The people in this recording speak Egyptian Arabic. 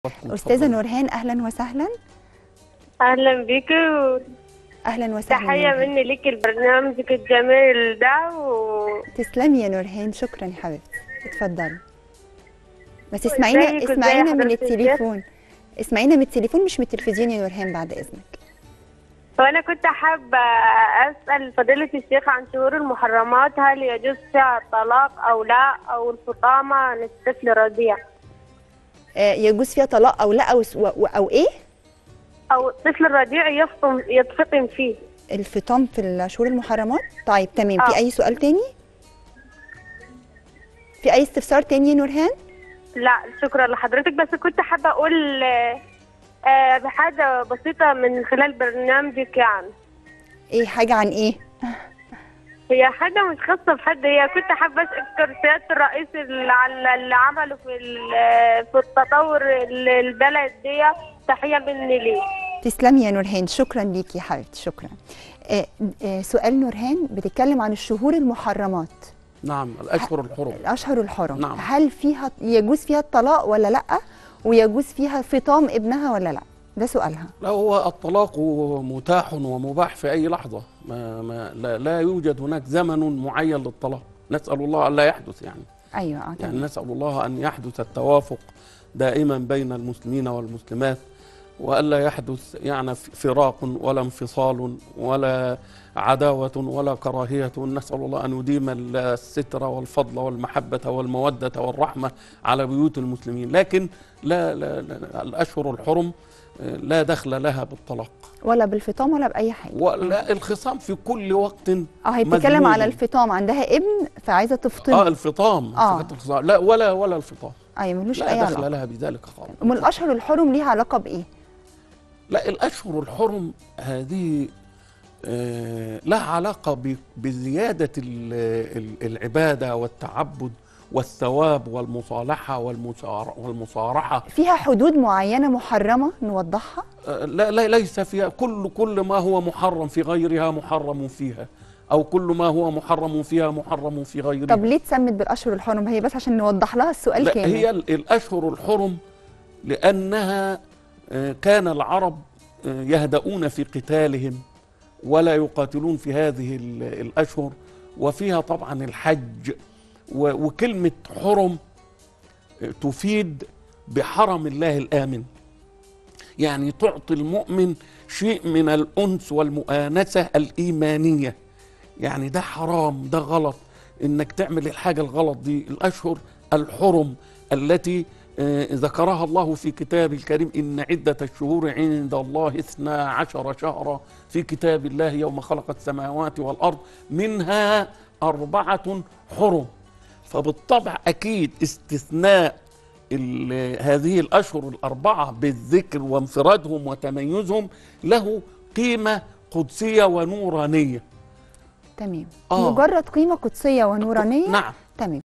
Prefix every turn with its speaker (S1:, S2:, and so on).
S1: استاذه نورهان اهلا وسهلا
S2: اهلا بيكي
S1: اهلا وسهلا
S2: وتحيه
S1: نورهان.
S2: مني ليكي لبرنامجك الجميل ده و...
S1: تسلمي يا نورهان شكرا يا حبيبتي اتفضلي بس اسمعينا
S2: ازيك وازاي
S1: اسمعينا من
S2: حضرتك؟
S1: التليفون اسمعينا من التليفون مش من التلفزيون يا نورهان بعد اذنك
S2: وانا كنت حابه اسال فضيله الشيخ عن شهور المحرمات هل يجوز فيها الطلاق او لا او الفطامه للطفل الرضيع
S1: آه يجوز فيها طلاق او لا او س- و- و- او ايه
S2: او الطفل الرضيع يفطم يتفطم فيه
S1: الفطام في الشهور المحرمات طيب تمام في
S2: آه.
S1: اي سؤال تاني في اي استفسار تاني يا نورهان
S2: لا شكرا لحضرتك بس كنت حابه اقول آه، آه، بحاجه بسيطه من خلال برنامجك يعني
S1: ايه حاجه عن ايه
S2: هي حاجة مش خاصة بحد هي كنت حابة أشكر سيادة الرئيس اللي على اللي عمله في ال- في التطور ال- البلد دي تحية مني ليه
S1: تسلمي يا نورهان شكرا ليكي يا حبيبتي شكرا آه آه سؤال نورهان بتتكلم عن الشهور المحرمات
S3: نعم الاشهر الحرم
S1: الاشهر الحرم
S3: نعم.
S1: هل فيها يجوز فيها الطلاق ولا لا ويجوز فيها فطام ابنها ولا لا ده سؤالها
S3: لا هو الطلاق متاح ومباح في اي لحظه ما ما لا, لا يوجد هناك زمن معين للطلاق نسال الله ان لا يحدث يعني
S1: ايوه اه
S3: يعني
S1: تمام
S3: نسال الله ان يحدث التوافق دائما بين المسلمين والمسلمات والا يحدث يعني فراق ولا انفصال ولا عداوه ولا كراهيه نسال الله ان يديم الستر والفضل والمحبه والموده والرحمه على بيوت المسلمين لكن لا, لا, لا الاشهر الحرم آه، لا دخل لها بالطلاق
S1: ولا بالفطام ولا باي حاجه
S3: ولا الخصام في كل وقت
S1: اه هي بتتكلم
S3: مذموم.
S1: على الفطام عندها ابن فعايزه تفطم
S3: اه الفطام
S1: آه.
S3: فكرة الخصام. لا ولا ولا الفطام
S1: ايوه ملوش
S3: لا
S1: اي
S3: دخل
S1: علاقه
S3: لها بذلك خالص
S1: امال الاشهر الحرم ليها علاقه بايه
S3: لا الاشهر الحرم هذه آه، لها علاقه ب- بزياده ال- ال- العباده والتعبد والثواب والمصالحه والمسار- والمصارحه
S1: فيها حدود معينه محرمه نوضحها
S3: آه، لا لا ليس فيها كل كل ما هو محرم في غيرها محرم فيها او كل ما هو محرم فيها محرم في غيرها
S1: طب ليه اتسمت بالاشهر الحرم هي بس عشان نوضح لها السؤال
S3: لا
S1: كامل
S3: هي ال- الأشهر الحرم لأنها آه، كان العرب آه، يهدؤون في قتالهم ولا يقاتلون في هذه ال- الأشهر وفيها طبعا الحج و- وكلمة حرم آه، تفيد بحرم الله الآمن يعني تعطي المؤمن شيء من الأنس والمؤانسة الإيمانية يعني ده حرام ده غلط انك تعمل الحاجه الغلط دي الاشهر الحرم التي آه، ذكرها الله في كتاب الكريم ان عده الشهور عند الله اثنا عشر شهرا في كتاب الله يوم خلق السماوات والارض منها اربعه حرم فبالطبع اكيد استثناء ال- هذه الاشهر الاربعه بالذكر وانفرادهم وتميزهم له قيمه قدسيه ونورانيه
S1: تمام
S3: آه.
S1: مجرد قيمه قدسيه ونورانيه
S3: نعم
S1: تمام